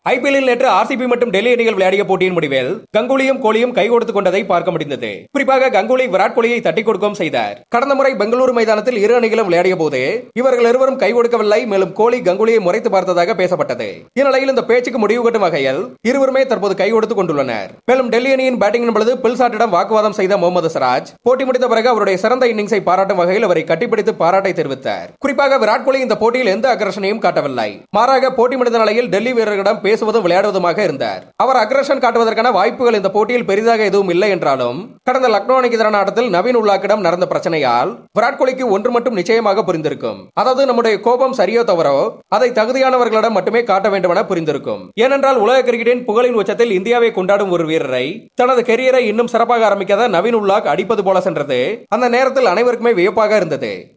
ஐபிஎல்லில் நேற்று ஆர்சிபி மற்றும் டெல்லி அணிகள் விளையாடிய போட்டியின் முடிவில் கங்குலியும் கோலியும் கை கொடுத்துக் கொண்டதை பார்க்க முடிந்தது குறிப்பாக கங்குலி விராட் கோலியை தட்டி கொடுக்கவும் செய்தார் கடந்த முறை பெங்களூரு மைதானத்தில் இரு அணிகளும் விளையாடிய போது இவர்கள் இருவரும் கை கொடுக்கவில்லை மேலும் கோலி கங்குலியை முறைத்து பார்த்ததாக பேசப்பட்டது இந்நிலையில் இந்த பேச்சுக்கு முடிவு கட்டும் வகையில் இருவருமே தற்போது கை கொடுத்துக் கொண்டுள்ளனர் மேலும் டெல்லி அணியின் பேட்டிங்கின் பொழுது பில்சாட்டிடம் வாக்குவாதம் செய்த முகமது சிராஜ் போட்டி முடித்த பிறகு அவருடைய சிறந்த இன்னிங்ஸை பாராட்டும் வகையில் அவரை கட்டிப்பிடித்து பாராட்டை தெரிவித்தார் குறிப்பாக விராட் கோலி இந்த போட்டியில் எந்த அக்ரஷனையும் காட்டவில்லை மாறாக போட்டி முடிந்த நிலையில் டெல்லி வீரர்களிடம் பேசுவதும் விளையாடுவதுமாக இருந்தார் அவர் அக்ரஷன் காட்டுவதற்கான வாய்ப்புகள் இந்த போட்டியில் பெரிதாக எதுவும் இல்லை என்றாலும் கடந்த லக்னோ அணிக்கு எதிரான ஆட்டத்தில் நவீன் உல்லாக்கிடம் நடந்த பிரச்சனையால் விராட் கோலிக்கு ஒன்று மட்டும் நிச்சயமாக புரிந்திருக்கும் அதாவது நம்முடைய கோபம் சரியோ தவறோ அதை தகுதியானவர்களிடம் மட்டுமே காட்ட வேண்டுமென புரிந்திருக்கும் ஏனென்றால் உலக கிரிக்கெட்டின் புகழின் உச்சத்தில் இந்தியாவை கொண்டாடும் ஒரு வீரரை தனது கெரியரை இன்னும் சிறப்பாக ஆரம்பிக்காத நவீன் உல்லாக் அடிப்பது போல சென்றது அந்த நேரத்தில் அனைவருக்குமே வியப்பாக இருந்தது